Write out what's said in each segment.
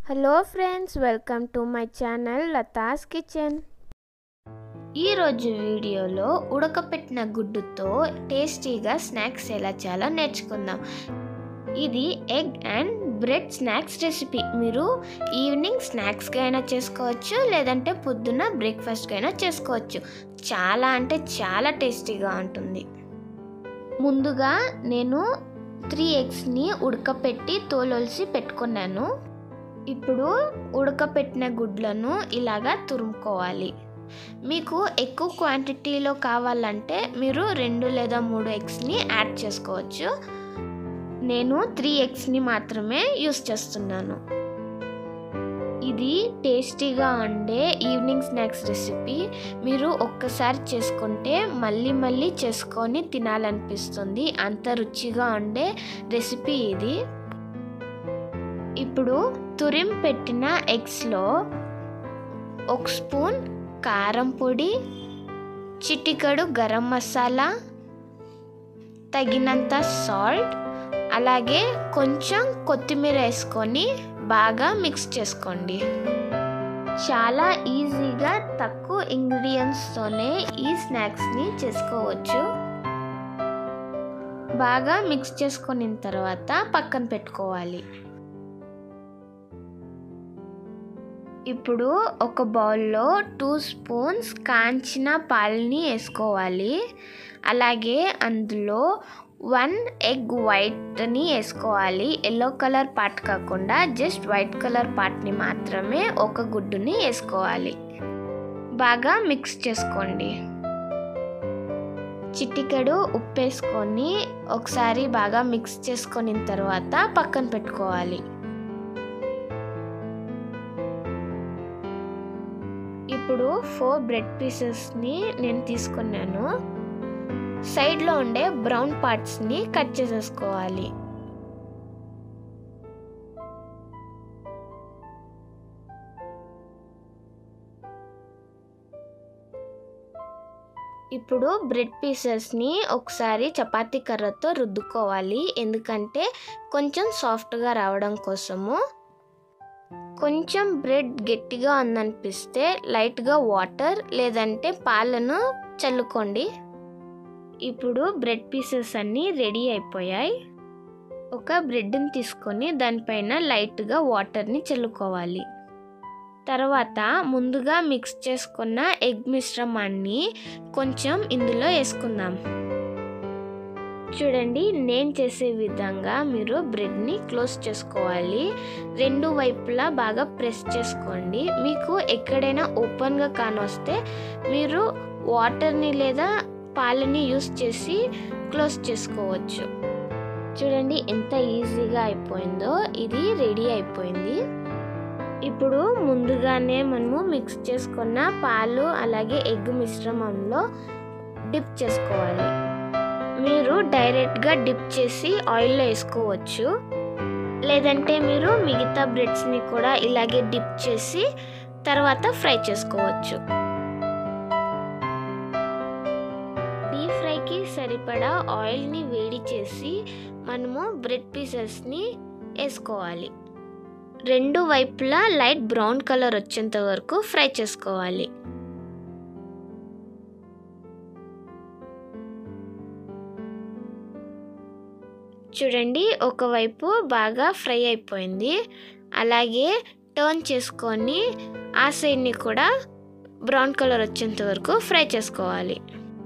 hello friends welcome to my channel Latha's kitchen ఈరోజు వీడియోలో ఉడకపెట్టిన గుడ్డుతో టేస్టీగా స్నాక్స్ ఎలా చేయాలో నేర్చుకుందాం ఇది egg and bread snacks recipe మీరు ఈవినింగ్ స్నాక్స్గా అయినా చేసుకోవచ్చు లేదంటే పొద్దున్న బ్రేక్ఫాస్ట్గా అయినా చేసుకోవచ్చు చాలా అంటే చాలా టేస్టీగా ఉంటుంది ముందుగా నేను త్రీ ఎగ్స్ని ఉడకపెట్టి తోలొలిసి పెట్టుకున్నాను ఇప్పుడు ఉడకపెట్టిన గుడ్లను ఇలాగా తురుముకోవాలి మీకు ఎక్కువ క్వాంటిటీలో కావాలంటే మీరు రెండు లేదా మూడు ఎగ్స్ని యాడ్ చేసుకోవచ్చు నేను త్రీ ఎగ్స్ని మాత్రమే యూస్ చేస్తున్నాను ఇది టేస్టీగా ఉండే ఈవినింగ్ స్నాక్స్ రెసిపీ మీరు ఒక్కసారి చేసుకుంటే మళ్ళీ మళ్ళీ చేసుకొని తినాలనిపిస్తుంది అంత రుచిగా ఉండే రెసిపీ ఇది ఇప్పుడు తురిం పెట్టిన ఎగ్స్లో ఒక స్పూన్ కారం పొడి చిటికడు గరం మసాలా తగినంత సాల్ట్ అలాగే కొంచెం కొత్తిమీర వేసుకొని బాగా మిక్స్ చేసుకోండి చాలా ఈజీగా తక్కువ ఇంగ్రీడియంట్స్తోనే ఈ స్నాక్స్ని చేసుకోవచ్చు బాగా మిక్స్ చేసుకున్న తర్వాత పక్కన పెట్టుకోవాలి ఇప్పుడు ఒక బౌల్లో టూ స్పూన్స్ కాంచిన పాలని వేసుకోవాలి అలాగే అందులో వన్ ఎగ్ వైట్ని వేసుకోవాలి ఎల్లో కలర్ పార్ట్ కాకుండా జస్ట్ వైట్ కలర్ పార్ట్ని మాత్రమే ఒక గుడ్డుని వేసుకోవాలి బాగా మిక్స్ చేసుకోండి చిటికెడు ఉప్పు వేసుకొని ఒకసారి బాగా మిక్స్ చేసుకొని తర్వాత పక్కన పెట్టుకోవాలి ఇప్పుడు ఫోర్ బ్రెడ్ పీసెస్ని నేను తీసుకున్నాను సైడ్లో ఉండే బ్రౌన్ పార్ట్స్ని కట్ చేసేసుకోవాలి ఇప్పుడు బ్రెడ్ పీసెస్ని ఒకసారి చపాతీ కర్రతో రుద్దుకోవాలి ఎందుకంటే కొంచెం సాఫ్ట్గా రావడం కోసము కొంచెం బ్రెడ్ గట్టిగా ఉందనిపిస్తే లైట్గా వాటర్ లేదంటే పాలను చల్లుకోండి ఇప్పుడు బ్రెడ్ పీసెస్ అన్నీ రెడీ అయిపోయాయి ఒక బ్రెడ్ని తీసుకొని దానిపైన లైట్గా వాటర్ని చల్లుకోవాలి తర్వాత ముందుగా మిక్స్ చేసుకున్న ఎగ్ మిశ్రమాన్ని కొంచెం ఇందులో వేసుకుందాం చూడండి నేను చేసే విధంగా మీరు బ్రెడ్ని క్లోజ్ చేసుకోవాలి రెండు వైపులా బాగా ప్రెస్ చేసుకోండి మీకు ఎక్కడైనా ఓపెన్గా కానొస్తే మీరు వాటర్ని లేదా పాలని యూస్ చేసి క్లోజ్ చేసుకోవచ్చు చూడండి ఎంత ఈజీగా అయిపోయిందో ఇది రెడీ అయిపోయింది ఇప్పుడు ముందుగానే మనము మిక్స్ చేసుకున్న పాలు అలాగే ఎగ్ మిశ్రమంలో డిప్ చేసుకోవాలి మీరు డైరెక్ట్గా డిప్ చేసి ఆయిల్లో వేసుకోవచ్చు లేదంటే మీరు మిగతా బ్రెడ్స్ని కూడా ఇలాగే డిప్ చేసి తర్వాత ఫ్రై చేసుకోవచ్చు డీప్ ఫ్రైకి సరిపడా ఆయిల్ని వేడి చేసి మనము బ్రెడ్ పీసెస్ని వేసుకోవాలి రెండు వైపులా లైట్ బ్రౌన్ కలర్ వచ్చేంత వరకు ఫ్రై చేసుకోవాలి చూడండి ఒకవైపు బాగా ఫ్రై అయిపోయింది అలాగే టర్న్ చేసుకొని ఆ సైడ్ని కూడా బ్రౌన్ కలర్ వచ్చేంత వరకు ఫ్రై చేసుకోవాలి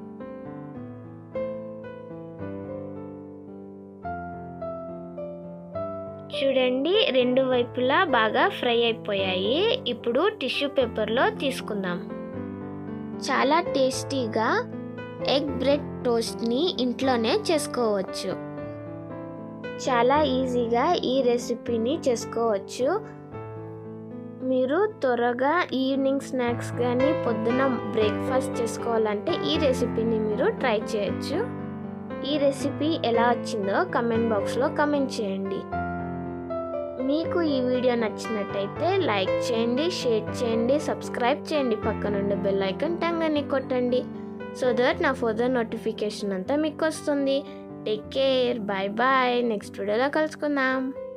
చూడండి రెండు వైపులా బాగా ఫ్రై అయిపోయాయి ఇప్పుడు టిష్యూ పేపర్లో తీసుకుందాం చాలా టేస్టీగా ఎగ్ బ్రెడ్ టోస్ట్ని ఇంట్లోనే చేసుకోవచ్చు చాలా ఈజీగా ఈ రెసిపీని చేసుకోవచ్చు మీరు త్వరగా ఈవినింగ్ స్నాక్స్ కానీ పొద్దున బ్రేక్ఫాస్ట్ చేసుకోవాలంటే ఈ రెసిపీని మీరు ట్రై చేయొచ్చు ఈ రెసిపీ ఎలా వచ్చిందో కమెంట్ బాక్స్లో కమెంట్ చేయండి మీకు ఈ వీడియో నచ్చినట్టయితే లైక్ చేయండి షేర్ చేయండి సబ్స్క్రైబ్ చేయండి పక్కనుండే బెల్ ఐకన్ టంగని కొట్టండి సో దట్ నా ఫర్దర్ నోటిఫికేషన్ అంతా మీకు వస్తుంది take care bye bye next వీడియోలో కలుసుకుందాం